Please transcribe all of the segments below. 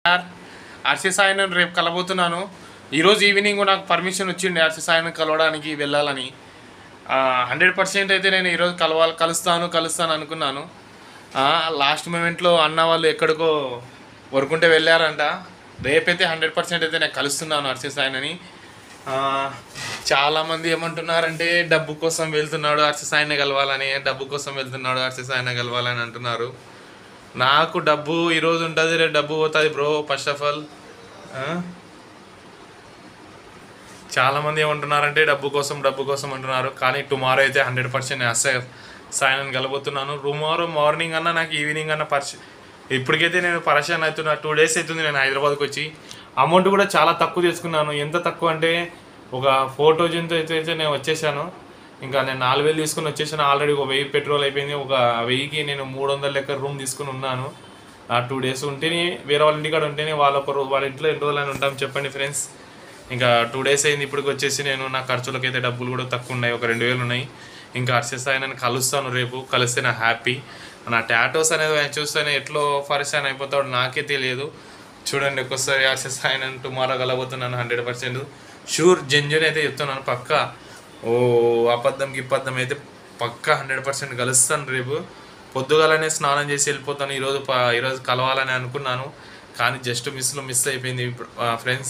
RC Sai నేను రేపు కలబోతున్నాను ఈరోజు ఈవినింగ్ నాకు పర్మిషన్ వచ్చింది ఆర్సీ సాయిని కలవడానికి వెళ్ళాలని హండ్రెడ్ పర్సెంట్ అయితే నేను ఈరోజు కలవాలి కలుస్తాను కలుస్తాను అనుకున్నాను లాస్ట్ మూమెంట్లో అన్న వాళ్ళు ఎక్కడికో వరకుంటే వెళ్ళారంట రేపైతే హండ్రెడ్ పర్సెంట్ అయితే నేను కలుస్తున్నాను ఆర్సీ సాయిని చాలామంది ఏమంటున్నారంటే డబ్బు కోసం వెళ్తున్నాడు ఆర్సీ సాయిని కలవాలని డబ్బు కోసం వెళ్తున్నాడు ఆర్సీ సాయిని కలవాలని అంటున్నారు నాకు డబ్బు ఈరోజు ఉంటుంది రేపు డబ్బు పోతుంది బ్రో ఫస్ట్ ఆఫ్ ఆల్ చాలామంది ఏమంటున్నారంటే డబ్బు కోసం డబ్బు కోసం అంటున్నారు కానీ టుమారో అయితే హండ్రెడ్ పర్సెంట్ అస్సే సాయనం కలబోతున్నాను టుమారో మార్నింగ్ అన్న నాకు ఈవినింగ్ అన్న పరిచ ఇప్పటికైతే నేను పరిచయం అవుతున్నా టూ డేస్ అవుతుంది నేను హైదరాబాద్కి వచ్చి అమౌంట్ కూడా చాలా తక్కువ తీసుకున్నాను ఎంత తక్కువ అంటే ఒక ఫోర్ థౌజండ్ అయితే అయితే నేను వచ్చేసాను ఇంకా నేను నాలుగు వేలు తీసుకుని వచ్చేసాను ఆల్రెడీ ఒక వెయ్యి పెట్రోల్ అయిపోయింది ఒక వెయ్యికి నేను మూడు వందల లెక్క రూమ్ తీసుకుని ఉన్నాను ఆ టూ డేస్ ఉంటేనే వేరే వాళ్ళ ఇంటికాడ ఉంటేనే వాళ్ళ ఒక రో- వాళ్ళ ఇంట్లో ఎన్ని రోజులు అని ఉంటాం చెప్పండి ఫ్రెండ్స్ ఇంకా టూ డేస్ అయింది ఇప్పటికి వచ్చేసి నేను నా ఖర్చులకైతే డబ్బులు కూడా తక్కువ ఉన్నాయి ఒక రెండు వేలు ఉన్నాయి ఇంకా అర్సెస్ ఆయన కలుస్తాను రేపు కలిస్తే నా హ్యాపీ నా టాటోస్ అనేది ఆయన చూస్తేనే ఎట్లో పరిశాన్ అయిపోతాడు నాకే తెలియదు చూడండి ఒక్కసారి అర్సెస్ ఆయన టుమారో కలబోతున్నాను హండ్రెడ్ పర్సెంట్ షూర్ జెన్యున్ అయితే చెప్తున్నాను పక్కా ఓ అబద్ధం గిప్పద్దం అయితే పక్కా హండ్రెడ్ పర్సెంట్ కలుస్తాను రేపు పొద్దుగాలనే స్నానం చేసి వెళ్ళిపోతాను ఈరోజు ప- ఈరోజు కలవాలని అనుకున్నాను కానీ జస్ట్ మిస్లో మిస్ అయిపోయింది ఫ్రెండ్స్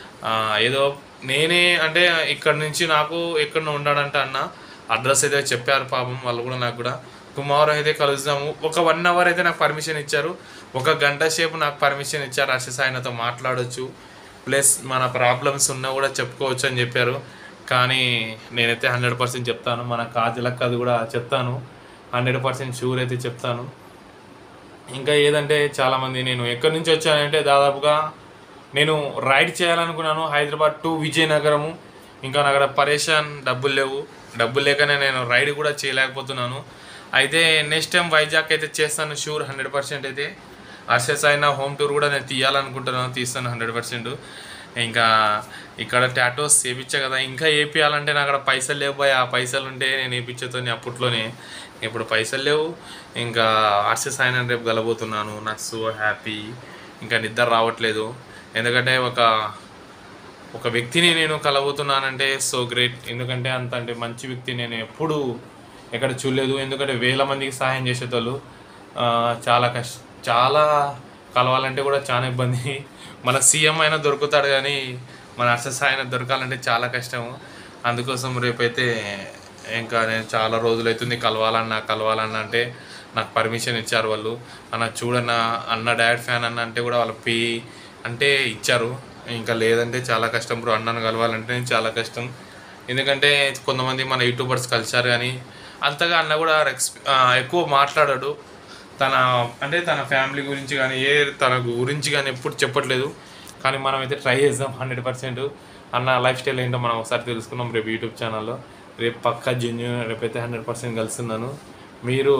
ఏదో నేనే అంటే ఇక్కడ నుంచి నాకు ఎక్కడ ఉన్నాడంట అన్న అడ్రస్ అయితే చెప్పారు పాపం వాళ్ళు కూడా నాకు కూడా టుమారో అయితే కలుద్దాము ఒక వన్ అవర్ అయితే నాకు పర్మిషన్ ఇచ్చారు ఒక గంట సేపు నాకు పర్మిషన్ ఇచ్చారు అర్షస్ ఆయనతో మాట్లాడొచ్చు ప్లస్ మన ప్రాబ్లమ్స్ ఉన్నా కూడా చెప్పుకోవచ్చు అని చెప్పారు కానీ నేనైతే హండ్రెడ్ పర్సెంట్ చెప్తాను మన కాజలక్ అది కూడా చెప్తాను హండ్రెడ్ పర్సెంట్ షూర్ అయితే చెప్తాను ఇంకా ఏదంటే చాలామంది నేను ఎక్కడి నుంచి వచ్చానంటే దాదాపుగా నేను రైడ్ చేయాలనుకున్నాను హైదరాబాద్ టు విజయనగరము ఇంకా నాకు అక్కడ పరేషాన్ డబ్బులు లేవు డబ్బులు లేకనే నేను రైడ్ కూడా చేయలేకపోతున్నాను అయితే నెక్స్ట్ టైం వైజాగ్ అయితే చేస్తాను షూర్ హండ్రెడ్ పర్సెంట్ అయితే అర్షస్ అయిన హోమ్ టూర్ కూడా నేను తీయాలనుకుంటున్నాను తీస్తాను హండ్రెడ్ పర్సెంట్ ఇంకా ఇక్కడ టాటోస్ వేయించా కదా ఇంకా వేపియాలంటే నాకు అక్కడ పైసలు లేవు భయ్. ఆ పైసలు ఉంటే నేను వేయించేతోని అప్పట్లోనే ఇప్పుడు పైసలు లేవు ఇంకా ఆర్సెస్ ఆయన రేపు కలబోతున్నాను నాకు సో హ్యాపీ ఇంకా నిద్ర రావట్లేదు ఎందుకంటే ఒక ఒక వ్యక్తిని నేను కలబోతున్నానంటే సో గ్రేట్ ఎందుకంటే అంత అంటే మంచి వ్యక్తి నేను ఎప్పుడు ఎక్కడ చూడలేదు ఎందుకంటే వేల మందికి సహాయం చేసేటోళ్ళు ఆ, చాలా కష్ట చాలా కలవాలంటే కూడా చాలా ఇబ్బంది మన సీఎం అయినా దొరుకుతాడు కానీ మన అర్సెస్ ఆయన దొరకాలంటే చాలా కష్టము అందుకోసం రేపైతే ఇంకా నేను చాలా రోజులు అవుతుంది కలవాలన్నా కలవాలన్నా అంటే నాకు పర్మిషన్ ఇచ్చారు వాళ్ళు అన్న చూడన్న అన్న డాడ్ ఫ్యాన్ అన్న అంటే కూడా వాళ్ళ పే అంటే ఇచ్చారు ఇంకా లేదంటే చాలా కష్టం బ్రో అన్నను కలవాలంటే చాలా కష్టం ఎందుకంటే కొంతమంది మన యూట్యూబర్స్ కలిశారు కానీ అంతగా అన్న కూడా రెక్స్ ఆ, ఎక్కువ మాట్లాడాడు తన అంటే తన ఫ్యామిలీ గురించి కానీ ఏ తన గురించి కానీ ఎప్పుడు చెప్పట్లేదు కానీ మనం అయితే ట్రై చేద్దాం హండ్రెడ్ పర్సెంట్ అన్న లైఫ్ స్టైల్ ఏంటో మనం ఒకసారి తెలుసుకుందాం రేపు యూట్యూబ్ ఛానల్లో రేపు పక్కా జెన్యున్ రేపైతే హండ్రెడ్ పర్సెంట్ కలుస్తున్నాను మీరు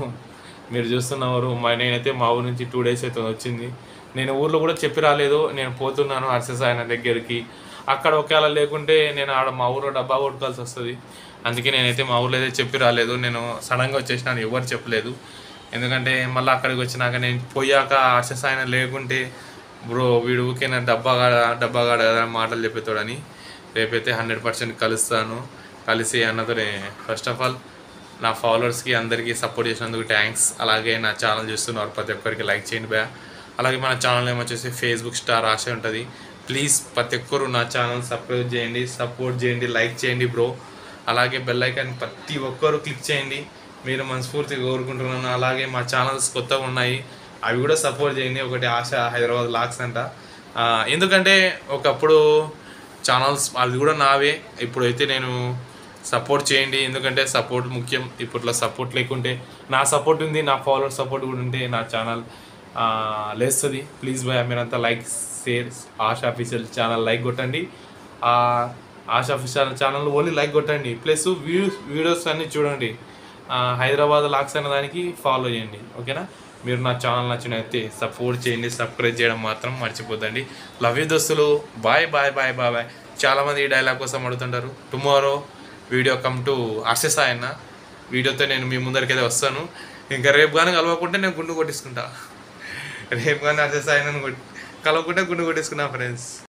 మీరు చూస్తున్నవారు మా నేనైతే మా ఊరు నుంచి టూ డేస్ అయితే వచ్చింది నేను ఊర్లో కూడా చెప్పి రాలేదు నేను పోతున్నాను అర్సెస్ ఆయన దగ్గరికి అక్కడ ఒకవేళ లేకుంటే నేను ఆడ మా ఊరు డబ్బా కొట్టుకోవాల్సి వస్తుంది అందుకే నేనైతే మా ఊర్లో అయితే చెప్పి రాలేదు నేను సడన్గా వచ్చేసినాను ఎవరు చెప్పలేదు ఎందుకంటే మళ్ళీ అక్కడికి వచ్చినాక నేను పోయాక అర్సెస్ ఆయన లేకుంటే బ్రో వీడు ఊకే నా డబ్బాగాడ డబ్బాగాడ కదా అని మాటలు చెప్పేతాడని రేపైతే హండ్రెడ్ పర్సెంట్ కలుస్తాను కలిసి అన్నతోనే ఫస్ట్ ఆఫ్ ఆల్ నా ఫాలోవర్స్కి అందరికీ సపోర్ట్ చేసినందుకు థ్యాంక్స్ అలాగే నా ఛానల్ చూస్తున్నారు ప్రతి ఒక్కరికి లైక్ చేయండి బ్యా అలాగే మన ఛానల్ ఏమొచ్చేసి ఫేస్బుక్ స్టార్ ఆశ ఉంటుంది ప్లీజ్ ప్రతి ఒక్కరు నా ఛానల్ సబ్స్క్రైబ్ చేయండి సపోర్ట్ చేయండి లైక్ చేయండి బ్రో అలాగే బెల్ ఐకాన్ ప్రతి ఒక్కరు క్లిక్ చేయండి మీరు మనస్ఫూర్తిగా కోరుకుంటున్నాను అలాగే మా ఛానల్స్ కొత్తగా ఉన్నాయి అవి కూడా సపోర్ట్ చేయండి ఒకటి ఆశ హైదరాబాద్ లాక్స్ అంట ఆ, ఎందుకంటే ఒకప్పుడు ఛానల్స్ అవి కూడా నావే ఇప్పుడైతే నేను సపోర్ట్ చేయండి ఎందుకంటే సపోర్ట్ ముఖ్యం ఇప్పట్లో సపోర్ట్ లేకుంటే నా సపోర్ట్ ఉంది నా ఫాలోవర్ సపోర్ట్ కూడా ఉంటే నా ఛానల్ లేస్తుంది ప్లీజ్ బాయ్ మీరంతా like share Asha official channel like కొట్టండి ఆ Asha official channel only like కొట్టండి ప్లస్ వీడియోస్ వీడియోస్ అన్నీ చూడండి ఆ, హైదరాబాద్ లాక్స్ అనే దానికి ఫాలో చేయండి ఓకేనా మీరు నా ఛానల్ నచ్చినైతే సపోర్ట్ చేయండి సబ్స్క్రైబ్ చేయడం మాత్రం మర్చిపోద్దండి లవ్ యూ దోస్తులు bye bye bye bye bye చాలామంది ఈ డైలాగ్ కోసం అడుగుతుంటారు టుమారో వీడియో కమ్ టు అర్సెస్ ఆయన వీడియోతో నేను మీ ముందరికైతే వస్తాను ఇంకా రేపు కానీ కలవకుంటే నేను గుండు కొట్టించుకుంటా రేపు కానీ అర్సెస్ ఆయన కలవకుండా గుండు కొట్టేసుకున్నా ఫ్రెండ్స్